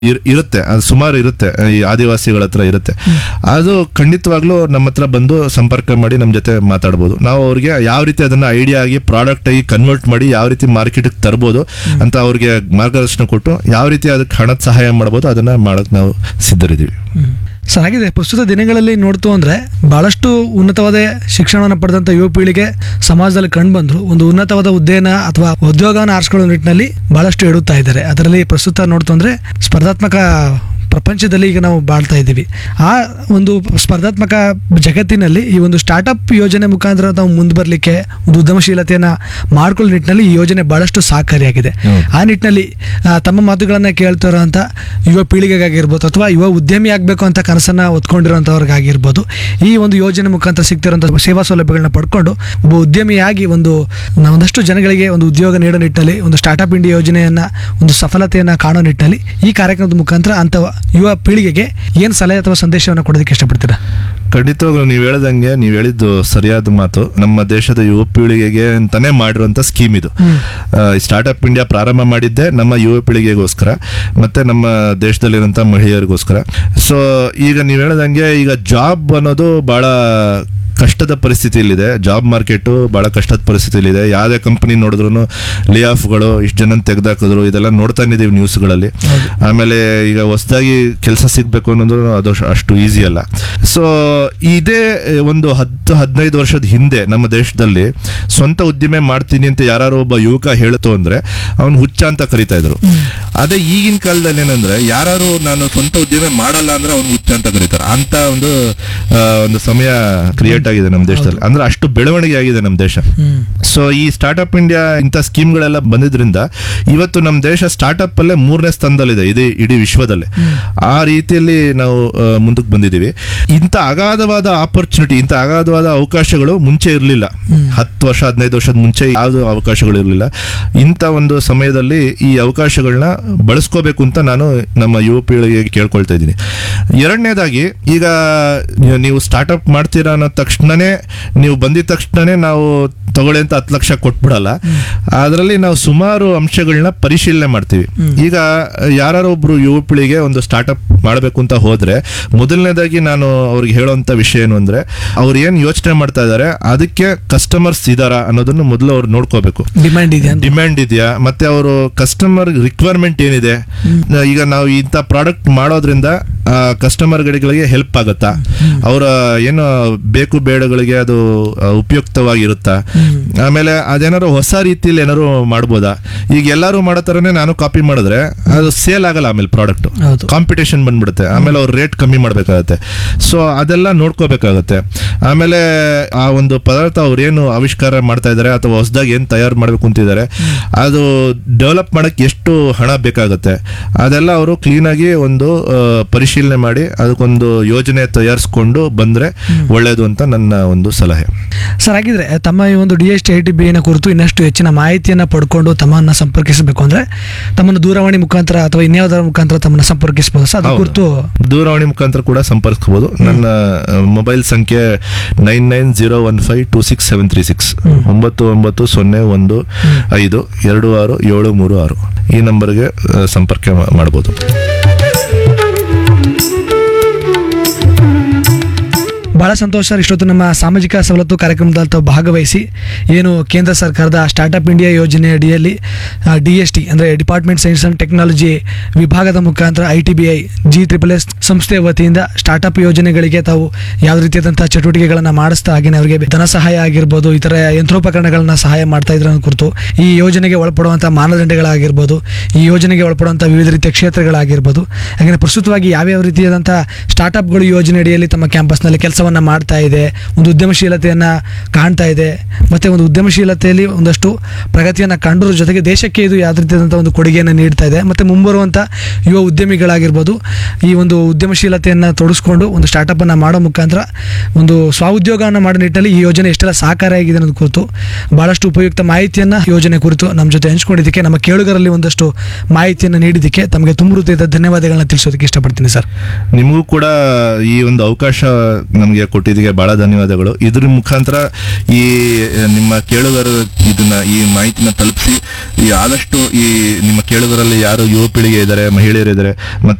ಇರ್- ಇರುತ್ತೆ ಅದು ಸುಮಾರು ಇರುತ್ತೆ ಈ ಆದಿವಾಸಿಗಳ ಹತ್ರ ಇರುತ್ತೆ ಅದು ಖಂಡಿತವಾಗ್ಲೂ ನಮ್ಮ ಹತ್ರ ಬಂದು ಸಂಪರ್ಕ ಮಾಡಿ ನಮ್ಮ ಜೊತೆ ಮಾತಾಡ್ಬೋದು ನಾವು ಅವ್ರಿಗೆ ಯಾವ ರೀತಿ ಅದನ್ನ ಐಡಿಯಾ ಆಗಿ ಪ್ರಾಡಕ್ಟ್ ಆಗಿ ಕನ್ವರ್ಟ್ ಮಾಡಿ ಯಾವ ರೀತಿ ಮಾರ್ಕೆಟ್ಗೆ ತರ್ಬೋದು ಅಂತ ಅವ್ರಿಗೆ ಮಾರ್ಗದರ್ಶನ ಕೊಟ್ಟು ಯಾವ ರೀತಿ ಅದಕ್ಕೆ ಹಣದ ಸಹಾಯ ಮಾಡ್ಬೋದು ಅದನ್ನ ಮಾಡಕ್ ನಾವು ಸಿದ್ಧರಿದ್ದೀವಿ ಸರ್ ಹಾಗಿದೆ ಪ್ರಸ್ತುತ ದಿನಗಳಲ್ಲಿ ನೋಡ್ತು ಅಂದ್ರೆ ಬಹಳಷ್ಟು ಉನ್ನತವಾದ ಶಿಕ್ಷಣವನ್ನು ಪಡೆದಂತ ಯುವ ಪೀಳಿಗೆ ಸಮಾಜದಲ್ಲಿ ಕಂಡು ಬಂದ್ರು ಒಂದು ಉನ್ನತವಾದ ಹುದ್ದೆನ ಅಥವಾ ಉದ್ಯೋಗವನ್ನು ಆರಿಸ್ಕೊಳ್ಳೋ ನಿಟ್ಟಿನಲ್ಲಿ ಬಹಳಷ್ಟು ಎಡುತ್ತಾ ಇದ್ದಾರೆ ಅದರಲ್ಲಿ ಪ್ರಸ್ತುತ ನೋಡ್ತು ಅಂದ್ರೆ ಸ್ಪರ್ಧಾತ್ಮಕ ಪ್ರಪಂಚದಲ್ಲಿ ಈಗ ನಾವು ಬಾಳ್ತಾ ಇದ್ದೀವಿ ಆ ಒಂದು ಸ್ಪರ್ಧಾತ್ಮಕ ಜಗತ್ತಿನಲ್ಲಿ ಈ ಒಂದು ಸ್ಟಾರ್ಟಪ್ ಯೋಜನೆ ಮುಖಾಂತರ ನಾವು ಮುಂದೆ ಬರಲಿಕ್ಕೆ ಒಂದು ಉದ್ಯಮಶೀಲತೆಯನ್ನು ಮಾಡ್ಕೊಳ್ಳೋ ನಿಟ್ಟಿನಲ್ಲಿ ಈ ಯೋಜನೆ ಬಹಳಷ್ಟು ಸಹಕಾರಿಯಾಗಿದೆ ಹ್ಮ್. ಆ ನಿಟ್ಟಿನಲ್ಲಿ ಆ, ತಮ್ಮ ಮಾತುಗಳನ್ನ ಕೇಳ್ತಿರೋಂಥ ಯುವ ಪೀಳಿಗೆಗಾಗಿರ್ಬೋದು ಅಥವಾ ಯುವ ಉದ್ಯಮಿ ಆಗಬೇಕು ಅಂತ ಕನಸನ್ನ ಹೊತ್ಕೊಂಡಿರೋಂಥವ್ರಿಗಾಗಿರ್ಬೋದು ಈ ಒಂದು ಯೋಜನೆ ಮುಖಾಂತರ ಸಿಗ್ತಿರೋಂಥ ಸೇವಾ ಸೌಲಭ್ಯಗಳನ್ನ ಪಡ್ಕೊಂಡು ಒಬ್ಬ ಉದ್ಯಮಿಯಾಗಿ ಒಂದು ನ- ಒಂದಷ್ಟು ಜನಗಳಿಗೆ ಒಂದು ಉದ್ಯೋಗ ನೀಡೋ ನಿಟ್ಟಿನಲ್ಲಿ ಒಂದು ಸ್ಟಾರ್ಟಪ್ ಇಂಡಿಯಾ ಯೋಜನೆಯನ್ನ ಒಂದು ಸಫಲತೆಯನ್ನ ಕಾಣೋ ನಿಟ್ಟಿನಲ್ಲಿ ಈ ಕಾರ್ಯಕ್ರಮದ ಮುಖಾಂತರ ಅಂತ ಯುವ ಪೀಳಿಗೆಗೆ ಏನು ಸಲಹೆ ಅಥವಾ ಸಂದೇಶವನ್ನು ಕೊಡೋದಕ್ಕೆ ಇಷ್ಟಪಡ್ತೀರಾ ಖಂಡಿತವಾಗ್ಲೂ ನೀವು ಹೇಳ್ದಂಗೆ ನೀವು ಹೇಳಿದ್ದು ಸರಿಯಾದ ಮಾತು ನಮ್ಮ ದೇಶದ ಯುವ ಪೀಳಿಗೆಗೆ ಅಂತಾನೆ ಮಾಡಿರುವಂತ ಸ್ಕೀಮ್ ಇದು ಸ್ಟಾರ್ಟ್ಅಪ್ ಇಂಡಿಯಾ ಪ್ರಾರಂಭ ಮಾಡಿದ್ದೆ ನಮ್ಮ ಯುವ ಪೀಳಿಗೆಗೋಸ್ಕರ ಮತ್ತೆ ನಮ್ಮ ದೇಶದಲ್ಲಿರುವಂತ ಮಹಿಳೆಯರಿಗೋಸ್ಕರ ಸೊ ಈಗ ನೀವು ಹೇಳ್ದಂಗೆ ಈಗ ಜಾಬ್ ಅನ್ನೋದು ಬಹಳ ಕಷ್ಟದ ಪರಿಸ್ಥಿತಿಯಲ್ಲಿದೆ ಜಾಬ್ ಮಾರ್ಕೆಟು ಬಹಳ ಕಷ್ಟದ ಪರಿಸ್ಥಿತಿಯಲ್ಲಿದೆ ಯಾವುದೇ ಕಂಪನಿ ನೋಡಿದ್ರು ಲೇ ಆಫ್ಗಳು ಇಷ್ಟು ಜನ ತೆಗೆದಾಕಿದ್ರು ಇದೆಲ್ಲ ನೋಡ್ತಾ ಇದ್ದೀವಿ ನ್ಯೂಸ್ಗಳಲ್ಲಿ ಆಮೇಲೆ ಈಗ ಹೊಸದಾಗಿ ಕೆಲಸ ಸಿಗಬೇಕು ಅನ್ನೋದು ಅದು ಅಷ್ಟು- ಅಷ್ಟು ಈಸಿ ಅಲ್ಲ ಸೊ ಇದೇ ಒಂದು ಹತ್ತು ಹದಿನೈದು ವರ್ಷದ ಹಿಂದೆ ನಮ್ಮ ದೇಶದಲ್ಲಿ ಸ್ವಂತ ಉದ್ದಿಮೆ ಮಾಡ್ತೀನಿ ಅಂತ ಯಾರು ಒಬ್ಬ ಯುವಕ ಹೇಳ್ತು ಅಂದ್ರೆ ಅವನು ಹುಚ್ಚ ಅಂತ ಕರಿತಾ ಇದ್ರು ಅದೇ ಈಗಿನ ಕಾಲದಲ್ಲಿ ಏನಂದ್ರೆ ಯಾರು ನಾನು ಸ್ವಂತ ಉದ್ದಿಮೆ ಮಾಡಲ್ಲ ಅಂದ್ರೆ ಅವ್ನು ಹುಚ್ಚ ಅಂತ ಕರೀತಾರೆ ಅಂತ ಒಂದು ಆ, ಒಂದು ಸಮಯ ಕ್ರಿಯೇಟ್ ಆಗಿದೆ ನಮ್ಮ ದೇಶದಲ್ಲಿ ಅಂದ್ರೆ ಅಷ್ಟು ಬೆಳವಣಿಗೆ ಆಗಿದೆ ನಮ್ಮ ದೇಶ ಸೊ ಈ ಸ್ಟಾರ್ಟ್ಅಪ್ ಇಂಡಿಯಾ ಇಂಥ ಸ್ಕೀಮ್ಗಳೆಲ್ಲ ಬಂದಿದ್ರಿಂದ ಇವತ್ತು ನಮ್ಮ ದೇಶ ಸ್ಟಾರ್ಟ್ಅಪ್ ಅಲ್ಲೇ ಮೂರನೇ ಸ್ಥಾನದಲ್ಲಿದೆ ಇಡೀ ಇಡೀ ವಿಶ್ವದಲ್ಲೇ ಆ ರೀತಿಯಲ್ಲಿ ನಾವು ಆ, ಮುಂದಕ್ಕೆ ಬಂದಿದ್ದೀವಿ ಇಂಥ ಅಗಾಧವಾದ ಆಪರ್ಚುನಿಟಿ ಇಂಥ ಅಗಾಧವಾದ ಅವಕಾಶಗಳು ಮುಂಚೆ ಇರಲಿಲ್ಲ ಹತ್ತು ವರ್ಷ ಹದಿನೈದು ವರ್ಷದ ಮುಂಚೆ ಯಾವುದು ಅವಕಾಶಗಳು ಇರಲಿಲ್ಲ ಇಂಥ ಒಂದು ಸಮಯದಲ್ಲಿ ಈ ಅವಕಾಶಗಳನ್ನ ಬಳಸ್ಕೋಬೇಕು ಅಂತ ನಾನು ನಮ್ಮ ಯುವ ಪೀಳಿಗೆಗೆ ಕೇಳ್ಕೊಳ್ತಾ ಇದ್ದೀನಿ ಎರಡನೇದಾಗಿ ಈಗ ನೀವು ಸ್ಟಾರ್ಟ್ಅಪ್ ಮಾಡ್ತೀರಾ ಅನ್ನೋ ತಕ್ಷಣನೇ ನೀವು ಬಂದಿದ ತಕ್ಷಣನೇ ನಾವು ತಗೊಳ್ಳಿ ಅಂತ ಹತ್ತು ಲಕ್ಷ ಕೊಟ್ಬಿಡಲ್ಲ ಅದರಲ್ಲಿ ನಾವು ಸುಮಾರು ಅಂಶಗಳನ್ನ ಪರಿಶೀಲನೆ ಮಾಡ್ತೀವಿ ಈಗ ಯಾರು ಒಬ್ರು ಯುವ ಪೀಳಿಗೆ ಒಂದು ಸ್ಟಾರ್ಟ್ಅಪ್ ಮಾಡಬೇಕು ಅಂತ ಹೋದ್ರೆ ಮೊದಲನೇದಾಗಿ ನಾನು ಅವ್ರಿಗೆ ಹೇಳೋಂಥ ವಿಷಯ ಏನು ಅಂದ್ರೆ ಅವ್ರು ಏನು ಯೋಚನೆ ಮಾಡ್ತಾ ಇದ್ದಾರೆ ಅದಕ್ಕೆ ಕಸ್ಟಮರ್ಸ್ ಇದಾರಾ ಅನ್ನೋದನ್ನು ಮೊದಲು ಅವ್ರು ನೋಡ್ಕೋಬೇಕು ಡಿಮ್ಯಾಂಡ್ ಇದೆ ಅಂತ ಡಿಮ್ಯಾಂಡ್ ಇದೆಯಾ ಮತ್ತೆ ಅವರು ಕಸ್ಟಮರ್ ರಿಕ್ವೈರ್ಮೆಂಟ್ ಏನಿದೆ ಈಗ ನಾವು ಇಂಥ ಪ್ರಾಡಕ್ಟ್ ಮಾಡೋದ್ರಿಂದ ಕಸ್ಟಮರ್ಗಳಿಗೆ ಹೆಲ್ಪ್ ಆಗುತ್ತಾ ಅವರ ಏನು ಬೇಕು ಬೇಡಗಳಿಗೆ ಅದು ಆ, ಉಪಯುಕ್ತವಾಗಿರುತ್ತಾ ಆಮೇಲೆ ಅದೇನಾದ್ರು ಹೊಸ ರೀತಿಯಲ್ಲಿ ಏನಾದ್ರು ಮಾಡ್ಬೋದಾ ಈಗ ಎಲ್ಲರೂ ಮಾಡೋ ಥರನೇ ನಾನು ಕಾಪಿ ಮಾಡಿದ್ರೆ ಅದು ಸೇಲ್ ಆಗಲ್ಲ ಆಮೇಲೆ ಪ್ರಾಡಕ್ಟ್ ಹೌದು. ಕಾಂಪಿಟೇಷನ್ ಬಂದ್ಬಿಡುತ್ತೆ ಆಮೇಲೆ ಅವ್ರು ರೇಟ್ ಕಮ್ಮಿ ಮಾಡಬೇಕಾಗತ್ತೆ ಸೊ ಅದೆಲ್ಲ ನೋಡ್ಕೋಬೇಕಾಗತ್ತೆ ಆಮೇಲೆ ಆ ಒಂದು ಪದಾರ್ಥ ಅವ್ರು ಏನು ಆವಿಷ್ಕಾರ ಮಾಡ್ತಾ ಇದ್ದಾರೆ ಅಥವಾ ಹೊಸದಾಗಿ ಏನು ತಯಾರು ಮಾಡಬೇಕು ಅಂತಿದ್ದಾರೆ ಅದು ಡೆವಲಪ್ ಮಾಡಕ್ಕೆ ಎಷ್ಟು ಹಣ ಬೇಕಾಗುತ್ತೆ ಅದೆಲ್ಲ ಅವರು ಕ್ಲೀನಾಗಿ ಒಂದು ಆ, ಪರಿಶೀಲನೆ ಮಾಡಿ ಅದಕ್ಕೊಂದು ಯೋಜನೆ ತಯಾರಿಸ್ಕೊಂಡು ಬಂದ್ರೆ ಒಳ್ಳೇದು ಅಂತ ನನ್ನ ಒಂದು ಸಲಹೆ ಸರ್ ಹಾಗಿದ್ರೆ ತಮ್ಮ ಈ ಒಂದು D S T I T ಬಿನ ಕುರಿತು ಇನ್ನಷ್ಟು ಹೆಚ್ಚಿನ ಮಾಹಿತಿಯನ್ನು ಪಡ್ಕೊಂಡು ತಮ್ಮನ್ನ ಸಂಪರ್ಕಿಸಬೇಕು ಅಂದ್ರೆ ತಮ್ಮನ್ನು ದೂರವಾಣಿ ಮುಖಾಂತರ ಅಥವಾ ಇನ್ಯಾವುದರ ಮುಖಾಂತರ ತಮ್ಮನ್ನ ಸಂಪರ್ಕಿಸಬಹುದು ಸರ್ ಅದ್ರ ಹೌದು. ಕುರಿತು ದೂರವಾಣಿ ಮುಖಾಂತರ ಕೂಡ ಸಂಪರ್ಕಿಸಬಹುದು ನನ್ನ ಮೊಬೈಲ್ ಸಂಖ್ಯೆ nine nine zero one five two six seven three six ಒಂಬತ್ತು ಒಂಬತ್ತು ಸೊನ್ನೆ ಒಂದು ಐದು ಎರಡು ಆರು ಏಳು ಮೂರು ಆರು ಈ ನಂಬರ್ಗೆ ಆ, ಸಂಪರ್ಕ ಮಾ- ಮಾಡ್ಬೋದು ಬಹಳ ಸಂತೋಷ ಸರ್ ಇಷ್ಟೊತ್ತು ನಮ್ಮ ಸಾಮಾಜಿಕ ಸವಲತ್ತು ಕಾರ್ಯಕ್ರಮದಲ್ಲಿ ತಾವು ಭಾಗವಹಿಸಿ ಏನು ಕೇಂದ್ರ ಸರ್ಕಾರದ ಸ್ಟಾರ್ಟಪ್ ಇಂಡಿಯಾ ಯೋಜನೆ ಅಡಿಯಲ್ಲಿ ಡಿ ಎಸ್ ಟಿ ಅಂದರೆ ಡಿಪಾರ್ಟ್ಮೆಂಟ್ ಸೈನ್ಸ್ ಅಂಡ್ ಟೆಕ್ನಾಲಜಿ ವಿಭಾಗದ ಮುಖಾಂತರ I T B I G triple S ಸಂಸ್ಥೆಯ ವತಿಯಿಂದ ಸ್ಟಾರ್ಟಪ್ ಯೋಜನೆಗಳಿಗೆ ತಾವು ಯಾವ ರೀತಿಯಾದಂತಹ ಚಟುವಟಿಕೆಗಳನ್ನು ಮಾಡಿಸ್ತಾ ಹಾಗೆ ಅವರಿಗೆ ಧನ ಸಹಾಯ ಆಗಿರ್ಬೋದು ಇತರ ಯಂತ್ರೋಪಕರಣಗಳನ್ನ ಸಹಾಯ ಮಾಡ್ತಾ ಇದ್ರ ಕುರಿತು ಈ ಯೋಜನೆಗೆ ಒಳಪಡುವಂಥ ಮಾನದಂಡಗಳಾಗಿರ್ಬೋದು ಈ ಯೋಜನೆಗೆ ಒಳಪಡುವಂಥ ವಿವಿಧ ರೀತಿಯ ಕ್ಷೇತ್ರಗಳಾಗಿರ್ಬೋದು ಹಾಗೆ ಪ್ರಸ್ತುತವಾಗಿ ಯಾವ್ಯಾವ ರೀತಿಯಾದಂಥ ಸ್ಟಾರ್ಟಪ್ಗಳು ಯೋಜನೆ ಅಡಿಯಲ್ಲಿ ತಮ್ಮ ಕ್ಯಾಂಪಸ್ನಲ್ಲಿ ಕೆಲಸವನ್ನ ಮಾಡ್ತಾ ಇದೆ ಒಂದು ಉದ್ಯಮಶೀಲತೆಯನ್ನ ಕಾಣ್ತಾ ಇದೆ ಮತ್ತೆ ಒಂದು ಉದ್ಯಮಶೀಲತೆಯಲ್ಲಿ ಒಂದಷ್ಟು ಪ್ರಗತಿಯನ್ನ ಕಂಡರ ಜೊತೆಗೆ ದೇಶಕ್ಕೆ ಇದು ಯಾವ ರೀತಿಯಾದಂಥ ಒಂದು ಕೊಡುಗೆಯನ್ನು ನೀಡ್ತಾ ಇದೆ ಮತ್ತೆ ಮುಂಬರುವಂಥ ಯುವ ಉದ್ಯಮಿಗಳಾಗಿರ್ಬೋದು ಈ ಒಂದು ಉದ್ಯಮಶೀಲತೆಯನ್ನ ತೊಡಗಿಸ್ಕೊಂಡು ಒಂದು ಸ್ಟಾರ್ಟಪ್ ಅನ್ನ ಮಾಡೋ ಮುಖಾಂತರ ಒಂದು ಸ್ವಉದ್ಯೋಗವನ್ನು ಮಾಡೋ ನಿಟ್ಟಿನಲ್ಲಿ ಈ ಯೋಜನೆ ಎಷ್ಟೆಲ್ಲ ಸಹಕಾರಿಯಾಗಿದೆ ಅನ್ನೋದು ಕುರಿತು ಬಹಳಷ್ಟು ಉಪಯುಕ್ತ ಮಾಹಿತಿಯನ್ನ ಯೋಜನೆ ಕುರಿತು ನಮ್ಮ ಜೊತೆ ಹಂಚ್ಕೊಂಡಿದ್ದಕ್ಕೆ ನಮ್ಮ ಕೇಳುಗರಲ್ಲಿ ಒಂದಷ್ಟು ಮಾಹಿತಿಯನ್ನು ನೀಡಿದ್ದಕ್ಕೆ ತಮಗೆ ತುಂಬ ಹೃದಯದ ಧನ್ಯವಾದಗಳನ್ನ ತಿಳಿಸೋದಕ್ಕೆ ಇಷ್ಟಪಡ್ತೀನಿ ಸರ್ ನಿಮಗೂ ಕೂಡ ಈ ಒಂದು ಅವಕಾಶ ನಮಗೆ ನಮಗೆ ಕೊಟ್ಟಿದ್ದಕ್ಕೆ ಬಹಳ ಧನ್ಯವಾದಗಳು ಇದ್ರ ಮುಖಾಂತರ ಈ ನಿಮ್ಮ ಕೇಳುಗರು ಇದನ್ನ ಈ ಮಾಹಿತಿನ ತಲುಪಿಸಿ ಈ ಆದಷ್ಟು ಈ ನಿಮ್ಮ ಕೇಳುಗರಲ್ಲಿ ಯಾರು ಯುವ ಪೀಳಿಗೆ ಇದ್ದಾರೆ ಮಹಿಳೆಯರಿದ್ದಾರೆ ಮತ್ತೆ